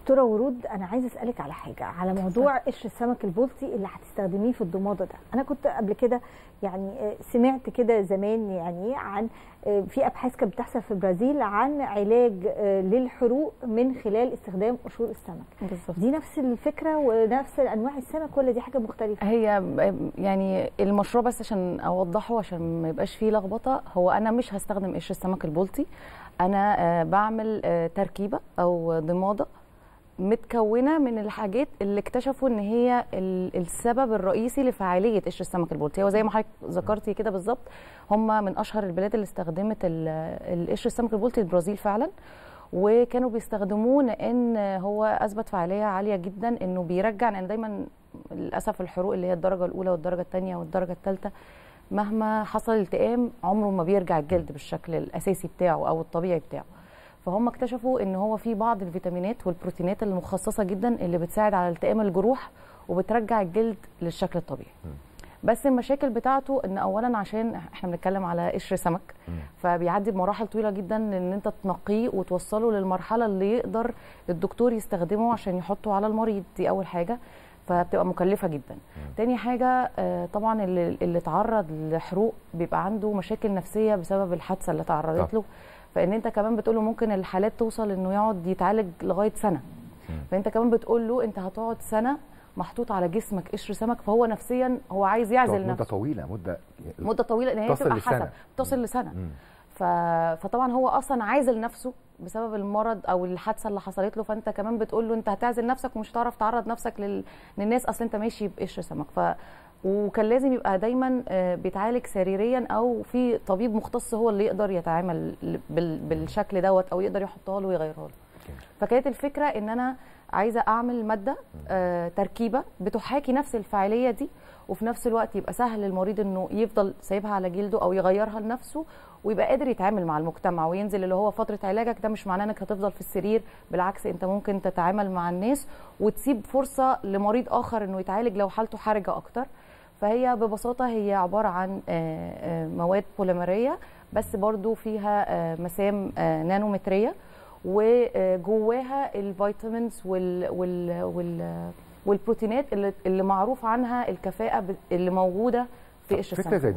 دكتوره ورود انا عايزه اسالك على حاجه على موضوع قشر السمك البلطي اللي هتستخدميه في الضماده ده انا كنت قبل كده يعني سمعت كده زمان يعني عن في ابحاث كانت بتحصل في البرازيل عن علاج للحروق من خلال استخدام قشور السمك بالظبط دي نفس الفكره ونفس انواع السمك ولا دي حاجه مختلفه هي يعني المشروع بس عشان اوضحه عشان ما يبقاش فيه لخبطه هو انا مش هستخدم قشر السمك البلطي انا بعمل تركيبه او ضماده متكونه من الحاجات اللي اكتشفوا ان هي السبب الرئيسي لفعاليه قشر السمك البلطي هو زي ما حضرتك ذكرتي كده بالظبط هم من اشهر البلاد اللي استخدمت القشر السمك البلطي البرازيل فعلا وكانوا بيستخدموه لان هو اثبت فعاليه عاليه جدا انه بيرجع لان دايما للاسف الحروق اللي هي الدرجه الاولى والدرجه الثانيه والدرجه الثالثه مهما حصل التئام عمره ما بيرجع الجلد بالشكل الاساسي بتاعه او الطبيعي بتاعه فهم اكتشفوا ان هو في بعض الفيتامينات والبروتينات المخصصه جدا اللي بتساعد على التئام الجروح وبترجع الجلد للشكل الطبيعي بس المشاكل بتاعته ان اولا عشان احنا بنتكلم على قشر سمك فبيعدي بمراحل طويله جدا ان انت تنقيه وتوصله للمرحله اللي يقدر الدكتور يستخدمه عشان يحطه على المريض دي اول حاجه فبتبقى مكلفه جدا مم. تاني حاجه طبعا اللي, اللي اتعرض لحروق بيبقى عنده مشاكل نفسيه بسبب الحادثه اللي تعرضت له فان انت كمان بتقول له ممكن الحالات توصل انه يقعد يتعالج لغايه سنه مم. فانت كمان بتقول له انت هتقعد سنه محطوط على جسمك قشر سمك فهو نفسيا هو عايز يعزل مدة نفسه طويلة مدة مده طويله لان هي تصل بتبقى لسنة. حسب تصل لسنه مم. ف... فطبعا هو اصلا عازل نفسه بسبب المرض او الحادثه اللي حصلت له فانت كمان بتقول له انت هتعزل نفسك ومش هتعرف تعرض نفسك لل... للناس اصل انت ماشي بقشر سمك ف وكان لازم يبقى دايما آه، بيتعالج سريريا او في طبيب مختص هو اللي يقدر يتعامل بال... بالشكل دوت او يقدر يحطها له ويغيرها له فكانت الفكره ان انا عايزه اعمل ماده آه تركيبه بتحاكي نفس الفاعليه دي وفي نفس الوقت يبقى سهل للمريض انه يفضل سايبها على جلده او يغيرها لنفسه ويبقى قادر يتعامل مع المجتمع وينزل اللي هو فتره علاجك ده مش معناه انك هتفضل في السرير بالعكس انت ممكن تتعامل مع الناس وتسيب فرصه لمريض اخر انه يتعالج لو حالته حرجه اكتر فهي ببساطه هي عباره عن آه، آه، مواد بوليمريه بس برضو فيها آه، مسام آه، نانومتريه وجواها الفيتامينز وال وال وال والبروتينات اللي, اللي معروف عنها الكفاءه ب- اللي موجوده في قشر فكرة السمك زي